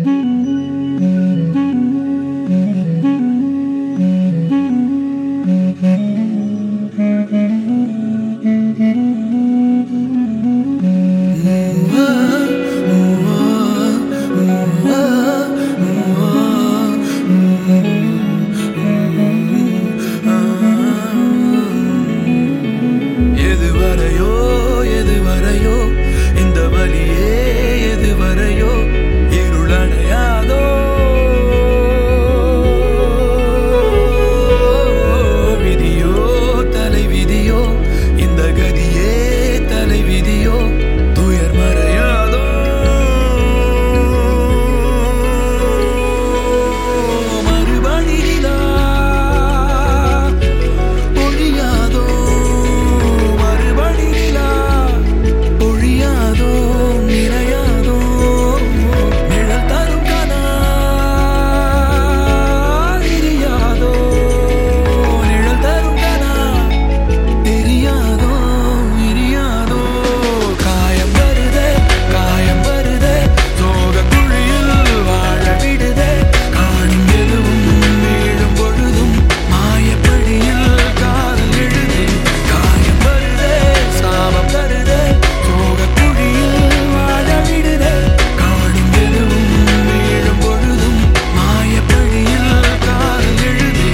எதுவரையோ எதுவரையோ இந்த வழியே எதுவரையோ இருளடையாதோ விதியோ தலை விதியோ இந்த கதியே தலை விதியோ துயர் மறையாதோ மறுபடியிலா பொழியாதோ மறுபடியிலா பொழியாதோ நிறையாதோ நிழல் தரும் கனா தெரியாதோ நிழல் தரும் கனா தெரியாதோ விரியாதோ காயம் வருதே காயம் வருதே சோக குழியில் வாழ விடுதே காணும் எதுவும் வீழும் பொழுதும் மாயப்படியில் காதல் எழுதே காயம் வருதே சாபம் தருதே சோக குழியில் வாழ விடுதே காணும் எதுவும் வீழும் பொழுதும் மாயப்படியில் காதல் எழுதே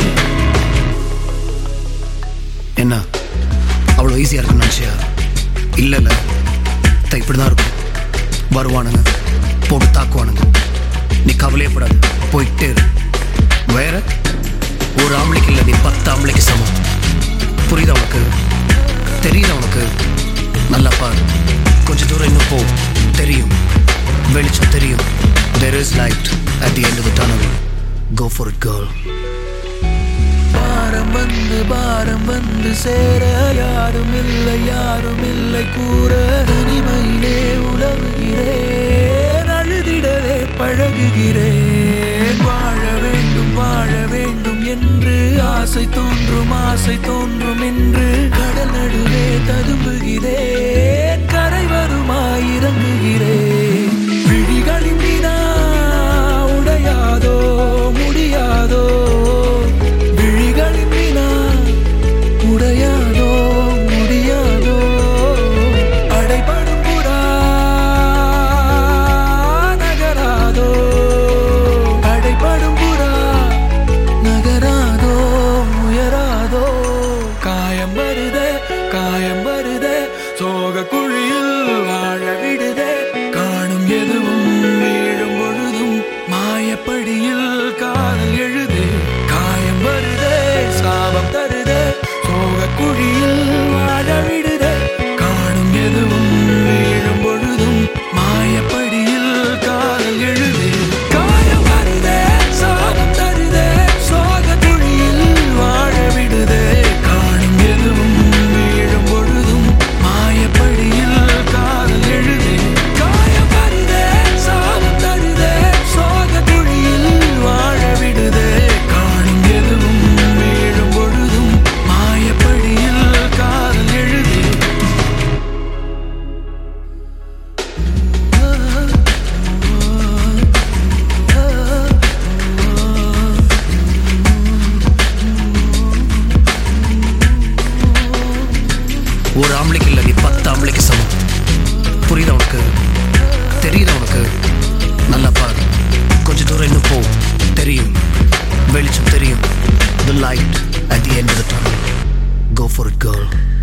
என்ன அவ்வளோ ஈஸியாக இருக்குன்னு நினச்சியா இல்லை இல்லை த இப்படி தான் இருக்கும் வருவானுங்க போட்டு தாக்குவானுங்க நீ கவலையப்படாது போயிட்டே இரு வேற ஒரு ஆம்பளைக்கு இல்லை நீ பத்து ஆம்பளைக்கு சமம் புரியுதா உனக்கு தெரியுதா உனக்கு நல்லா பாரு கொஞ்ச தூரம் இன்னும் போ தெரியும் வெளிச்சம் தெரியும் there is light at the end of the tunnel go for it girl பாரம் வந்து பாரம் வந்து சேர யாரும் இல்லை யாரும் இல்லை கூற தனிமையிலே உலவுகிறேன் அழுதிடவே பழகுகிறேன் வாழ வேண்டும் வாழ வேண்டும் என்று ஆசை தோன்றும் ஆசை தோன்றும் என்று கடல் நடுவே ததும்புகிறேன் கரை வருமாய் இறங்குகிறேன் விழிகளின் வினா உடையாதோ முடியாதோ விழிகளின் வினா உடையாதோ முடியாதோ அடைபடும் புறா நகராதோ அடைபடும் புறா நகராதோ உயராதோ காயம் வருதே காயம் வருதே சோக குழியில் வாழ விடுதே காணும் எதுவும் வீழும் பொழுதும் மாயப்படியில் காதல் எழுதே காயம் வருதே சாபம் தருதே சோக குழியில் வாழ விடுதே காணும் எதுவும் வீழும் பொழுதும் மாயப்படியில் காதல் எழுதே காயம் வருதே சாபம் தருதே சோக குழியில் வாழ விடுதே காணும் எதுவும் வீழும் பொழுதும் மாயப்படியில் காதல் எழுதே காயம் வருதே சாபம் தருதே சோக குழியில் வாழ விடுதே காணும் எதுவும் வீழும் பொழுதும் மாயப்படியில் காதல் எழுதே ஒரு ஆம்பளைக்கு இல்லை நீ பத்து ஆம்பளைக்கு சமம் புரியுதா உனக்கு தெரியுதா உனக்கு நல்லா பாரு கொஞ்ச தூரம் இன்னும் போ தெரியும் வெளிச்சம் தெரியும் the light at the end of the tunnel go for it girl